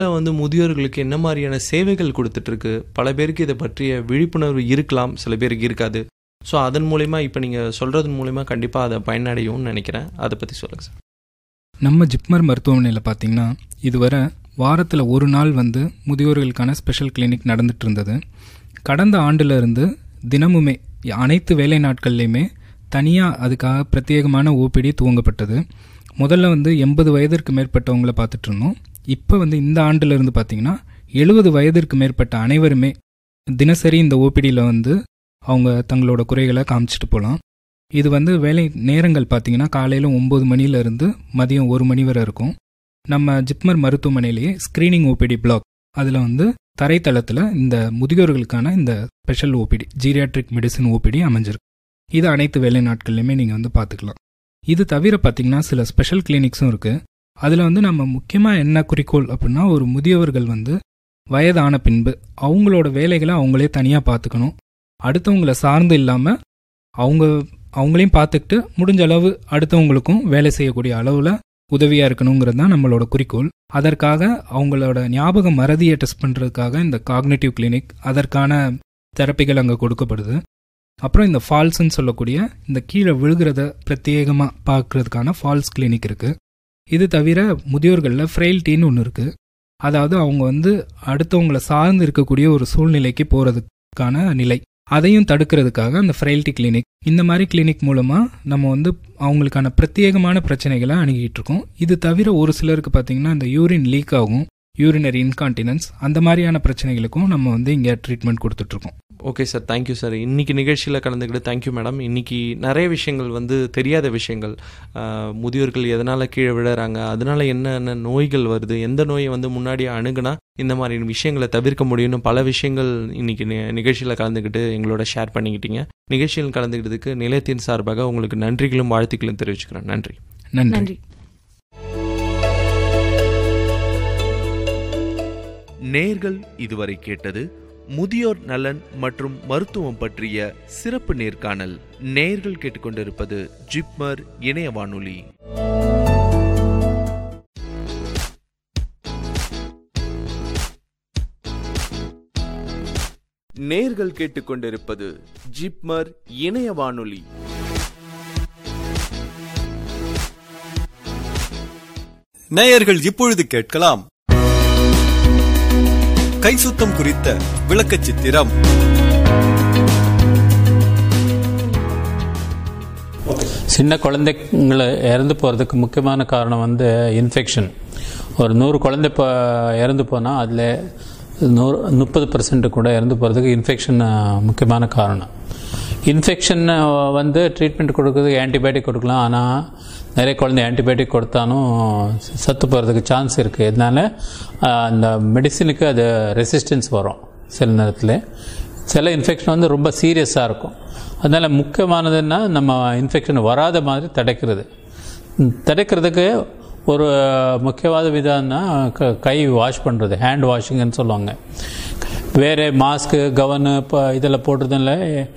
வந்து முதியோர்களுக்கு என்ன மாதிரியான சேவைகள் கொடுத்துட்ருக்கு பல பேருக்கு இதை பற்றிய விழிப்புணர்வு இருக்கலாம் சில பேருக்கு இருக்காது ஸோ அதன் மூலிமா இப்போ நீங்கள் சொல்கிறதன் மூலிமா கண்டிப்பாக அதை பயனடையும்னு நினைக்கிறேன் அதை பற்றி சொல்லுங்கள் சார் நம்ம ஜிப்மர் மருத்துவமனையில் பார்த்தீங்கன்னா இதுவரை வாரத்தில் ஒரு நாள் வந்து முதியோர்களுக்கான ஸ்பெஷல் கிளினிக் நடந்துட்டு இருந்தது கடந்த ஆண்டுல இருந்து தினமுமே அனைத்து வேலை நாட்கள்லையுமே தனியாக அதுக்காக பிரத்யேகமான ஓபிடி துவங்கப்பட்டது முதல்ல வந்து எண்பது வயதிற்கு மேற்பட்டவங்களை பார்த்துட்டு இருந்தோம் இப்போ வந்து இந்த ஆண்டுல இருந்து பார்த்தீங்கன்னா எழுபது வயதிற்கு மேற்பட்ட அனைவருமே தினசரி இந்த ஓபிடியில் வந்து அவங்க தங்களோட குறைகளை காமிச்சிட்டு போகலாம் இது வந்து வேலை நேரங்கள் பார்த்தீங்கன்னா காலையில் ஒம்பது மணிலேருந்து மதியம் ஒரு மணி வரை இருக்கும் நம்ம ஜிப்மர் மருத்துவமனையிலேயே ஸ்க்ரீனிங் ஓபிடி பிளாக் அதில் வந்து தரைத்தளத்தில் இந்த முதியோர்களுக்கான இந்த special OPD geriatric medicine OPD அமைஞ்சிருக்கு இது அனைத்து வேலை நாட்கள்லையுமே நீங்கள் வந்து பார்த்துக்கலாம் இது தவிர பார்த்தீங்கன்னா சில ஸ்பெஷல் கிளினிக்ஸும் இருக்குது அதில் வந்து நம்ம முக்கியமாக என்ன குறிக்கோள் அப்படின்னா ஒரு முதியவர்கள் வந்து வயதான பின்பு அவங்களோட வேலைகளை அவங்களே தனியாக பார்த்துக்கணும் அடுத்தவங்கள சார்ந்து இல்லாமல் அவங்க அவங்களையும் பார்த்துக்கிட்டு முடிஞ்ச அளவு அடுத்தவங்களுக்கும் வேலை செய்யக்கூடிய அளவில் உதவியாக இருக்கணுங்கிறது தான் நம்மளோட குறிக்கோள் அதற்காக அவங்களோட ஞாபக மறதியை டெஸ்ட் பண்ணுறதுக்காக இந்த காக்னேட்டிவ் கிளினிக் அதற்கான தெரப்பிகள் அங்கே கொடுக்கப்படுது அப்புறம் இந்த ஃபால்ஸ்ன்னு சொல்லக்கூடிய இந்த கீழே விழுகிறத பிரத்யேகமாக பார்க்கறதுக்கான ஃபால்ஸ் கிளினிக் இருக்குது இது தவிர முதியோர்களில் ஃப்ரெயில்ட்டின்னு ஒன்று இருக்குது அதாவது அவங்க வந்து அடுத்தவங்களை சார்ந்து இருக்கக்கூடிய ஒரு சூழ்நிலைக்கு போகிறதுக்கான நிலை அதையும் தடுக்கிறதுக்காக அந்த ஃப்ரெயில்ட்டி கிளினிக் இந்த மாதிரி கிளினிக் மூலமாக நம்ம வந்து அவங்களுக்கான பிரத்யேகமான பிரச்சனைகளை அணுகிட்டு இருக்கோம் இது தவிர ஒரு சிலருக்கு பார்த்தீங்கன்னா இந்த யூரின் லீக் ஆகும் யூரினரி இன்கான்டினன்ஸ் அந்த மாதிரியான பிரச்சனைகளுக்கும் நம்ம வந்து இங்கே ட்ரீட்மெண்ட் கொடுத்துட்ருக்கோம் ஓகே சார் தேங்க்யூ சார் இன்னைக்கு நிகழ்ச்சியில் கலந்துக்கிட்டு தேங்க்யூ மேடம் இன்னைக்கு நிறைய விஷயங்கள் வந்து தெரியாத விஷயங்கள் ஆஹ், முதியோர்கள் எதனால் கீழே விழுறாங்க அதனால என்னென்ன நோய்கள் வருது எந்த நோயை வந்து முன்னாடியே அணுகுனா இந்த மாதிரி விஷயங்களை தவிர்க்க முடியும்னு பல விஷயங்கள் இன்னைக்கு நி- நிகழ்ச்சியில் கலந்துக்கிட்டு எங்களோட ஷேர் பண்ணிக்கிட்டீங்க நிகழ்ச்சியில் கலந்துக்கிட்டதுக்கு நிலையத்தின் சார்பாக உங்களுக்கு நன்றிகளும் வாழ்த்துக்களும் தெரிவிச்சுக்கிறேன் நன்றி நன்றி நன்றி நேர்கள் இதுவரை கேட்டது முதியோர் நலன் மற்றும் மருத்துவம் பற்றிய சிறப்பு நேர்காணல் நேர்கள் கேட்டுக்கொண்டிருப்பது ஜிப்மர் இணைய வானொலி நேர்கள் கேட்டுக்கொண்டிருப்பது ஜிப்மர் இணைய வானொலி நேயர்கள் இப்பொழுது கேட்கலாம் கை சுத்தம் குறித்த விளக்கச் சித்திரம் சின்ன குழந்தைங்களை இறந்து போகிறதுக்கு முக்கியமான காரணம் வந்து இன்ஃபெக்ஷன் ஒரு நூறு குழந்தை இப்போ இறந்து போனால் அதில் நூறு முப்பது பர்சன்ட் கூட இறந்து போகிறதுக்கு இன்ஃபெக்ஷன் முக்கியமான காரணம் இன்ஃபெக்ஷன் வந்து ட்ரீட்மெண்ட் கொடுக்கறதுக்கு ஆன்டிபயோட்டிக் கொடுக்கலாம் ஆனால் நிறைய குழந்தை ஆன்டிபயோட்டிக் கொடுத்தாலும் சத்து போகிறதுக்கு சான்ஸ் இருக்குது இதனால ஆஹ், அந்த மெடிசினுக்கு அது ரெசிஸ்டன்ஸ் வரும் சில நேரத்தில் சில இன்ஃபெக்ஷன் வந்து ரொம்ப சீரியஸாக இருக்கும் அதனால் முக்கியமானதுன்னா நம்ம இன்ஃபெக்ஷன் வராத மாதிரி தடுக்கிறது ம், தடுக்கிறதுக்கு ஒரு முக்கியவாத விதம்னா க- கை வாஷ் பண்ணுறது ஹேண்ட் வாஷிங்னு சொல்லுவாங்க வேறு மாஸ்க்கு கவனு இப்போ இதில் போடுறதுனால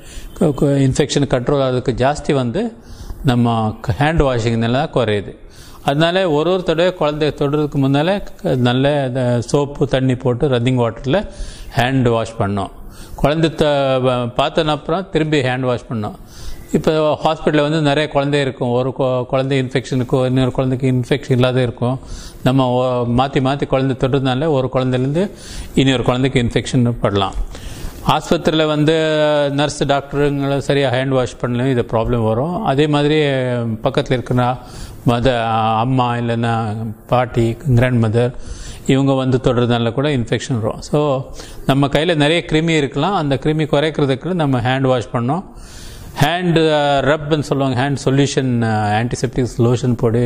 இன்ஃபெக்ஷன் கண்ட்ரோல் ஆகிறதுக்கு ஜாஸ்தி வந்து நம்ம ஹேண்ட் வாஷிங்னால தான் குறையுது அதனால ஒரு ஒரு தடவை குழந்தைய தொடுறதுக்கு முன்னால் நல்ல சோப்பு தண்ணி போட்டு ரன்னிங் வாட்டரில் ஹேண்ட் வாஷ் பண்ணோம் குழந்தை த பார்த்தன அப்புறம் திரும்பி ஹேண்ட் வாஷ் பண்ணோம் இப்போ ஹாஸ்பிட்டலில் வந்து நிறைய குழந்தை இருக்கும் ஒரு கொ- குழந்தை இன்ஃபெக்ஷனுக்கு இன்னொரு குழந்தைக்கு இன்ஃபெக்ஷன் இல்லாத இருக்கும் நம்ம ஒ- மாற்றி மாற்றி குழந்தை தொடுறதுனால ஒரு குழந்தைலேருந்து இன்னொரு குழந்தைக்கு இன்ஃபெக்ஷன் படலாம் ஆஸ்பத்திரியில் வந்து நர்ஸ் டாக்டருங்களை சரியாக ஹேண்ட் வாஷ் பண்ணலையும் இது ப்ராப்ளம் வரும் அதே மாதிரி பக்கத்தில் இருக்கிற மத அம்மா இல்லைன்னா பாட்டி கிராண்ட் மதர் இவங்க வந்து தொடுறதுனால கூட இன்ஃபெக்ஷன் வரும் ஸோ நம்ம கையில் நிறைய கிருமி இருக்கலாம் அந்த கிருமி குறைக்கிறதுக்கு நம்ம ஹேண்ட் வாஷ் பண்ணோம் ஹேண்டு ரப்னு சொல்லுவாங்க ஹேண்ட் சொல்யூஷன் ஆன்டிசெப்டிக் லோஷன் போட்டு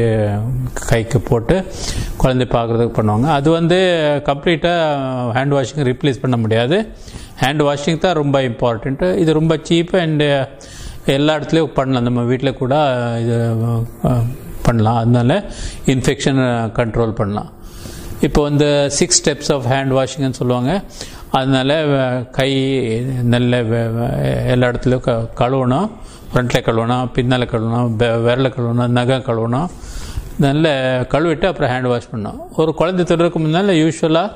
கைக்கு போட்டு குழந்தை பார்க்குறதுக்கு பண்ணுவாங்க அது வந்து கம்ப்ளீட்டாக ஹேண்ட் வாஷிங் ரீப்ளேஸ் பண்ண முடியாது ஹேண்ட் வாஷிங் தான் ரொம்ப இம்பார்ட்டண்ட்டு இது ரொம்ப சீப்பு அண்டு எல்லா இடத்துலையும் பண்ணலாம் நம்ம வீட்டில் கூட இது அஹ், பண்ணலாம் அதனால இன்ஃபெக்ஷன் கண்ட்ரோல் பண்ணலாம் இப்போ வந்து சிக்ஸ் ஸ்டெப்ஸ் ஆஃப் ஹேண்ட் வாஷிங்னு சொல்லுவாங்க அதனால அஹ், கை நல்ல வெ- வெ- எல்லா இடத்துலையும் க கழுவணும் ஃப்ரண்ட்டில் கழுவணும் பின்னால் கழுவணும் வெ- விரல கழுவணும் நகம் கழுவணும் நல்ல கழுவிட்டு அப்புறம் ஹேண்ட் வாஷ் பண்ணோம் ஒரு குழந்தை தொடுறதுக்கு முன்னால் யூஸ்வலாக